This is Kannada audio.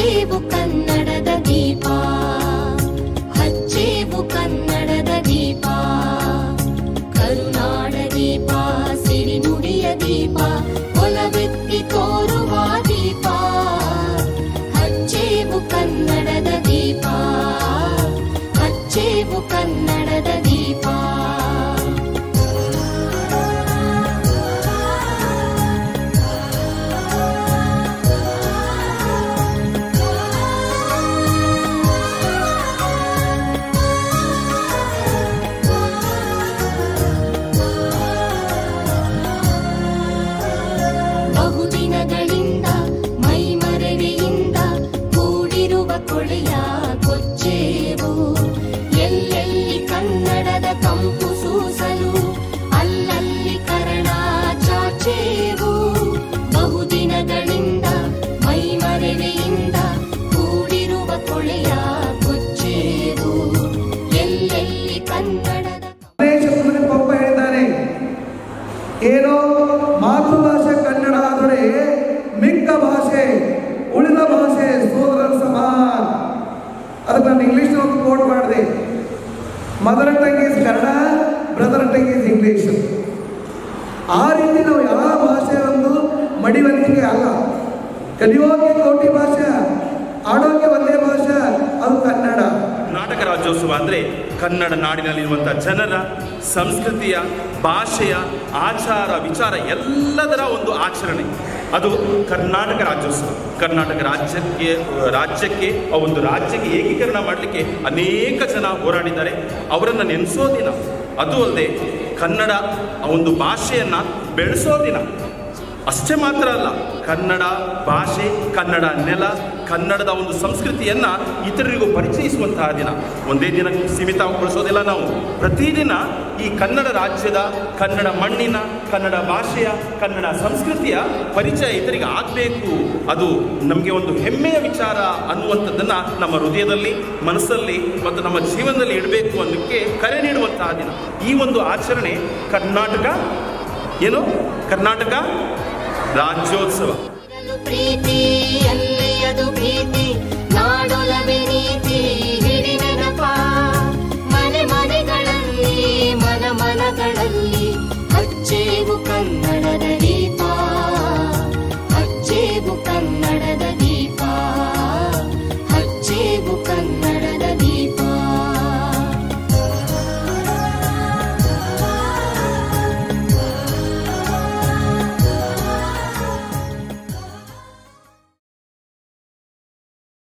ಹಚ್ಚೇವು ಕನ್ನಡದ ದೀಪ ಹಚ್ಚೇವು ಕನ್ನಡದ ದೀಪ ಕರುನಾಡ ದೀಪ ಸಿರಿನುಡಿಯ ದೀಪ ಒಲವೆತ್ತಿ ತೋರುವ ದೀಪ ಹಚ್ಚೇವು ಕನ್ನಡದ ದೀಪ ಹಚ್ಚೇವು ಕನ್ನಡದ ದೀಪ ಬಹುದಿನಗಳಿಂದ ಮೈಮರೆವೆಯಿಂದ ಕೂಡಿರುವ ಕೊಳೆಯ ಕೊಚ್ಚೇವು ಎಲ್ಲೆಲ್ಲಿ ಕನ್ನಡದ ಕಂಪು ಸೂಸಲು ಅಲ್ಲಲ್ಲಿ ಕರಣ ಚಾಚೇವು ಬಹುದಿನಗಳಿಂದ ಮೈಮರೆವೆಯಿಂದ ಕೂಡಿರುವ ಕೊಳೆಯ ಕೊಚ್ಚೇವು ಎಲ್ಲೆಲ್ಲಿ ಕನ್ನಡದ ಗಣೇಶ ಪಪ್ಪ ಹೇಳಿದ್ದಾನೆ ಏನೋ ಮಾತೃಭಾಷೆ ಕನ್ನಡ ಆದರೆ ಮಿಕ್ಕ ಭಾಷೆ ಉಳಿದ ಭಾಷೆ ಸೋದರ ಸಮಾನ ಅದಕ್ಕೆ ನಾನು ಇಂಗ್ಲೀಷ್ ಒಂದು ಕೋಟ್ ಮಾಡಿದೆ mother tongue is Kannada brother tongue is English ಆ ರೀತಿ ನಾವು ಯಾವ ಭಾಷೆ ಒಂದು ಮಡಿವಂತಿಕೆ ಅಲ್ಲ ಕಲಿಯೋಕೆ ಕೋಟಿ ಭಾಷೆ ಆಡೋಕೆ ಒಂದೇ ಭಾಷೆ ಅದು ಕನ್ನಡ ನಾಟಕ ರಾಜ್ಯೋತ್ಸವ ಅಂದರೆ ಕನ್ನಡ ನಾಡಿನಲ್ಲಿರುವಂಥ ಜನರ ಸಂಸ್ಕೃತಿಯ ಭಾಷೆಯ ಆಚಾರ ವಿಚಾರ ಎಲ್ಲದರ ಒಂದು ಆಚರಣೆ ಅದು ಕರ್ನಾಟಕ ರಾಜ್ಯೋತ್ಸವ ಕರ್ನಾಟಕ ರಾಜ್ಯಕ್ಕೆ ರಾಜ್ಯಕ್ಕೆ ಆ ಒಂದು ರಾಜ್ಯಕ್ಕೆ ಏಕೀಕರಣ ಮಾಡಲಿಕ್ಕೆ ಅನೇಕ ಜನ ಹೋರಾಡಿದ್ದಾರೆ ಅವರನ್ನು ನೆನೆಸೋ ದಿನ ಅದು ಅಲ್ಲದೆ ಕನ್ನಡ ಆ ಒಂದು ಭಾಷೆಯನ್ನು ಬೆಳೆಸೋ ದಿನ ಅಷ್ಟೇ ಮಾತ್ರ ಅಲ್ಲ ಕನ್ನಡ ಭಾಷೆ ಕನ್ನಡ ನೆಲ ಕನ್ನಡದ ಒಂದು ಸಂಸ್ಕೃತಿಯನ್ನು ಇತರರಿಗೂ ಪರಿಚಯಿಸುವಂತಹ ದಿನ ಒಂದೇ ದಿನ ಸೀಮಿತಗೊಳಿಸೋದಿಲ್ಲ ನಾವು ಪ್ರತಿದಿನ ಈ ಕನ್ನಡ ರಾಜ್ಯದ ಕನ್ನಡ ಮಣ್ಣಿನ ಕನ್ನಡ ಭಾಷೆಯ ಕನ್ನಡ ಸಂಸ್ಕೃತಿಯ ಪರಿಚಯ ಇತರಿಗೆ ಆಗಬೇಕು ಅದು ನಮಗೆ ಒಂದು ಹೆಮ್ಮೆಯ ವಿಚಾರ ಅನ್ನುವಂಥದ್ದನ್ನು ನಮ್ಮ ಹೃದಯದಲ್ಲಿ ಮನಸ್ಸಲ್ಲಿ ಮತ್ತು ನಮ್ಮ ಜೀವನದಲ್ಲಿ ಇಡಬೇಕು ಅನ್ನೋಕ್ಕೆ ಕರೆ ನೀಡುವಂತಹ ದಿನ ಈ ಒಂದು ಆಚರಣೆ ಕರ್ನಾಟಕ ಏನು ಕರ್ನಾಟಕ ರಾಜ್ಯೋತ್ಸವ ಇರಲು ಪ್ರೀತಿ ಎಲ್ಲಿಯದು ಭೀತಿ ನಾಡೊಲವೆ ನೀತಿ ಹಿಡಿ ನೆನಪ ಮನೆ ಮನೆಗಳಲ್ಲಿ ಮನ ಮನಗಳಲ್ಲಿ ಹಚ್ಚೇವು ಕನ್ನಡ